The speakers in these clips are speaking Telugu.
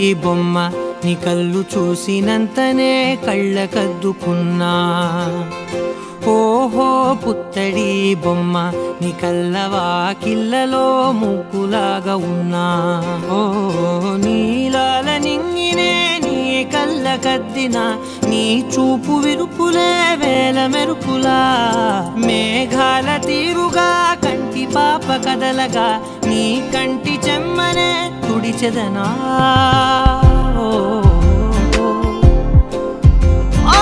బొమ్మ నీ కళ్ళు చూసినంతనే కళ్ళకద్దుకున్నా ఓహో పుత్తడి బొమ్మ నీ కళ్ళవాకిళ్ళలో ముగ్గులాగా ఉన్నా ఓ నీలాల నింగినే నీ కళ్ళ కద్దిన నీ చూపు విరుపులే వేల మెరుపులా మేఘాల తీరుగా కంటి పాప కదలగా నీ కంటి చెమ్మనే తుడిచెదనా ఓ, ఆ,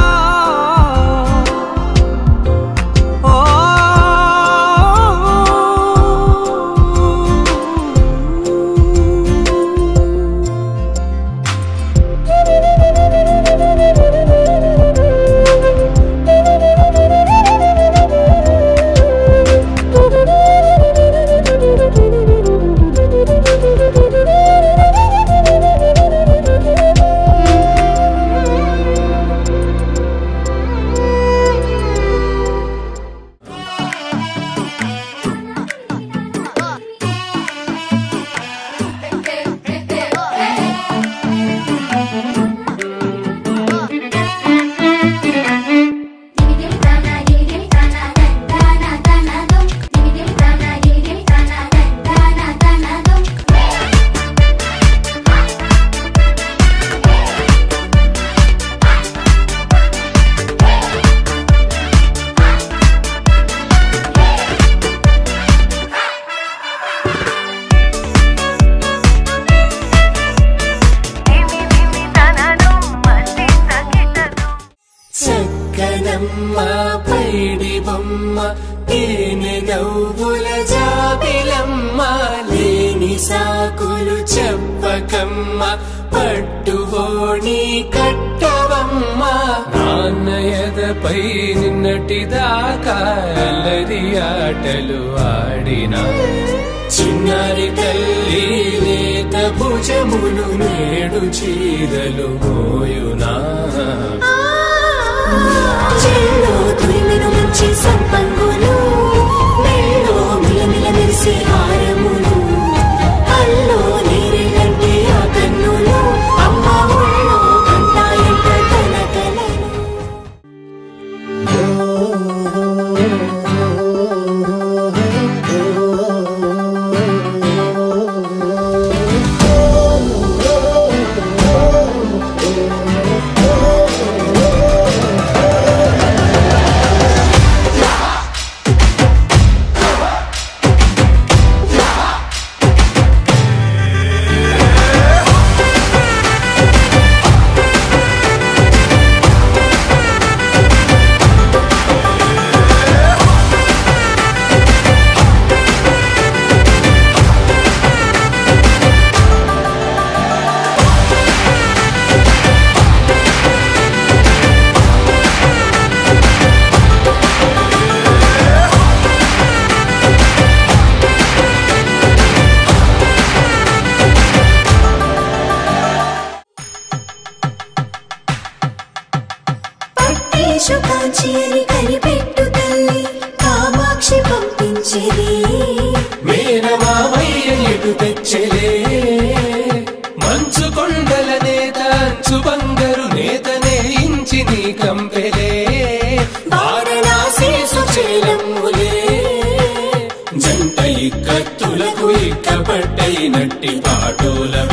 ఓ, చక్కనమ్మ పైడి బొమ్మ తేనె నవ్వుల జాబిలమ్మ లేని సాకులు చెప్పకమ్మ పట్టువోణి కట్టవమ్మ నాన్నయదపై నిన్నటిదాకా అల్లరి ఆటలు ఆడినా చిన్నారి తల్లి లేత భుజములు నేడు చీరలు మోయునా చెల్లో తురిమిన మంచి సంపంగులు మెల్లో మిలమిల మెరిసే హారములు అల్లో నీరెళ్ళంటే ఆ కన్నులు అమ్మ ఒళ్ళో కంటాయంట తన కలలు పట్టేశు కాంచి అని కనిపెట్టు తల్లి కామాక్షి పంపించిరి మేనమామయ్య ఎటు తెచ్చలే మంచు కొండల నేత అంచు బంగారు నేతనే ఇంచి నీ కంపెలే వారణాసి సుచేలమ్ములే జంట ఇక్కత్తులకు ఇక్కపట్టైనట్టి పాటోల